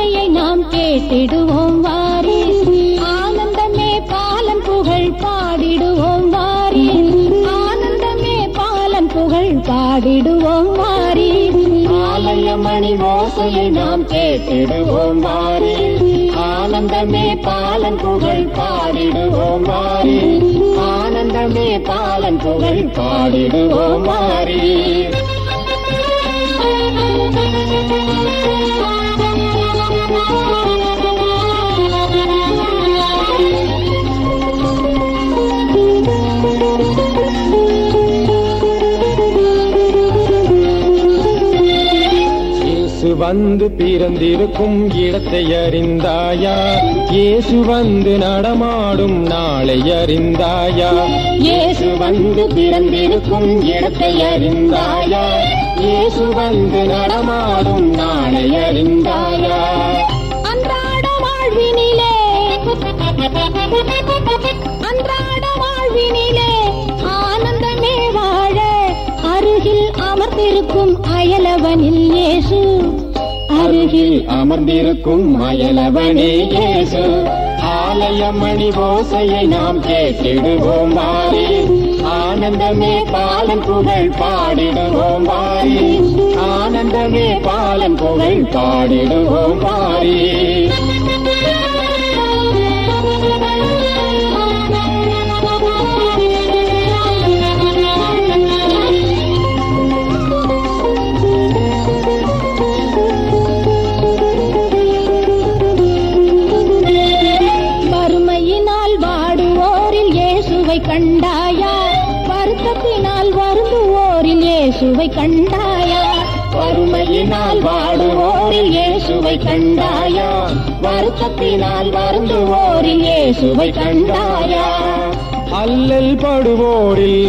ஓசையை நாம் கேட்டிடுவோம் வாரி ஆனந்தமே பாலன் புகழ் பாடிடுவோம் வாரி ஆனந்தமே பாலன் புகழ் பாடிடுவோம் வாரி ஆலயமணி ஓசையை நாம் கேட்டிடுவோம் வாரி ஆனந்தமே பாலன் புகழ் பாடிடுவோம் வாரி ஆனந்தமே பாலன் புகழ் பாடிடுவோம் வாரி இயேசு வந்து பிறந்திருக்கும் இடத்தை அறிந்தாயா இயேசு வந்து நடமாடும் நாளை அறிந்தாயா இயேசு வந்து பிறந்திருக்கும் இடத்தை அறிந்தாயா இயேசு வந்து நடமாடும் நாளை அறிந்தாயா அன்றாட வாழ்வினிலே அன்றாட வாழ்வினிலே ஆனந்தமே வாழ அருகில் அமர்ந்திருக்கும் அயலவனில் இயேசு அருகில் அமர்ந்திருக்கும் அயலவனே இயேசு ஆலயமணி ஓசையை நாம் கேட்டிடுவோம் வாரி ஆனந்தமே பாலன் புகழ் பாடிடுவோம் வாரி ஆனந்தமே பாலன் புகழ் பாடிடுவோம் வாரி வறுமையினால் வாடுவோரில் இயேசுவை கண்டாயா வருத்தத்தினால் வருந்துவோரில் இயேசுவை கண்டாயா வறுமையினால் வாடுவோரில் இயேசுவை கண்டாயா வருத்தத்தினால் வருந்துவோரில் இயேசுவை கண்டாயா அல்லல் படுவோரில்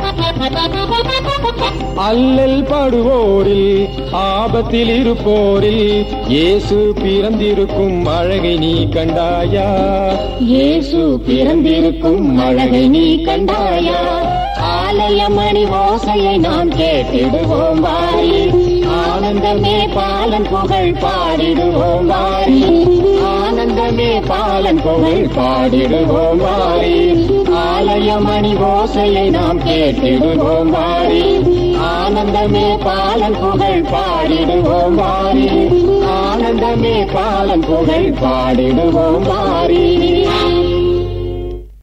அல்லல் படுவோரில் ஆபத்தில் இருப்போரில் இயேசு பிறந்திருக்கும் அழகை நீ கண்டாயா இயேசு பிறந்திருக்கும் அழகை நீ கண்டாயா ஆலயமணி ஓசையை நாம் கேட்டிடுவோம் வாரி ஆனந்தமே பாலன் புகழ் பாடிடுவோம் வாரி ஆனந்தமே பாலன் புகழ் பாடிடுவோம் வாரி ஆலயமணி ஓசையை நாம் கேட்டிடுவோம் வாரி ஆனந்தமே பாலன் புகழ் பாடிடுவோம் வாரி ஆனந்தமே பாலன் புகழ் பாடிடுவோம் வாரி